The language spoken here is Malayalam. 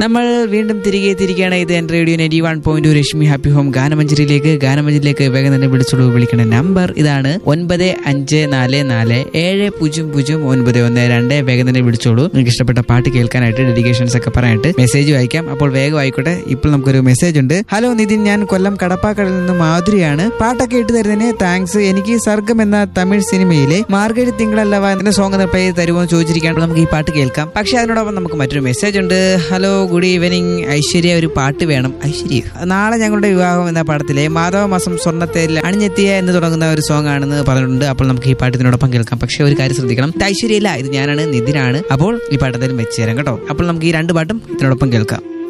നമ്മൾ വീണ്ടും തിരികെ എത്തിയിരിക്കുകയാണ് ഇത് എൻ്റെ radio ninety one point Rashmi happy home ഗാനമഞ്ചരിയിലേക്ക് ഗാനമഞ്ചരിയിലേക്ക് വേഗം തന്നെ വിളിച്ചോളൂ വിളിക്കേണ്ട നമ്പർ ഇതാണ് ഒൻപത് അഞ്ച് നാല് നാല് ഏഴ് പൂജ്യം പൂജ്യം ഒൻപത് ഒന്ന് രണ്ട് വേഗം തന്നെ വിളിച്ചോളൂ നിങ്ങൾക്ക് ഇഷ്ടപ്പെട്ട പാട്ട് കേൾക്കാനായിട്ട് ഡെഡിക്കേഷൻസ് ഒക്കെ പറയാനായിട്ട് മെസ്സേജ് വായിക്കാം അപ്പോൾ വേഗം ആയിക്കോട്ടെ ഇപ്പോൾ നമുക്കൊരു മെസ്സേജ് ഉണ്ട് ഹലോ നിതിൻ ഞാൻ കൊല്ലം കടപ്പാക്കടയിൽ നിന്ന് മാധുരിയാണ് പാട്ടൊക്കെ ഇട്ട് തരുന്നതിന് താങ്ക്സ് എനിക്ക് സർഗം എന്ന തമിഴ് സിനിമയിലെ മാർഗഴി തിങ്കളല്ലവ എന്ന സോങ് ഒന്ന് പ്ലേ തരുമോ എന്ന് ചോദിച്ചിരിക്കുകയാണ് നമുക്ക് ഈ പാട്ട് കേൾക്കാം പക്ഷെ അതിനോടൊപ്പം നമുക്ക് മറ്റൊരു മെസ്സേജ് ഉണ്ട് ഹലോ ഗുഡ് ഈവനിങ് ഐശ്വര്യ ഒരു പാട്ട് വേണം ഐശ്വര്യ നാളെ ഞങ്ങളുടെ വിവാഹം എന്ന പാടത്തിലെ മാധവ മാസം സ്വർണ്ണത്തേൽ അണിഞ്ഞെത്തിയ എന്ന് തുടങ്ങുന്ന ഒരു സോങ് ആണെന്ന് പറഞ്ഞിട്ടുണ്ട് അപ്പോൾ നമുക്ക് ഈ പാട്ട് ഇതിനോടൊപ്പം കേൾക്കാം പക്ഷെ ഒരു കാര്യം ശ്രദ്ധിക്കണം ഇത് ഐശ്വര്യയില്ല ഇത് ഞാനാണ് നിതിനാണ് അപ്പോൾ ഈ പാട്ട് എന്തായാലും വെച്ച് തരാം കേട്ടോ അപ്പോൾ നമുക്ക് ഈ രണ്ട് പാട്ടും ഇതിനോടൊപ്പം കേൾക്കാം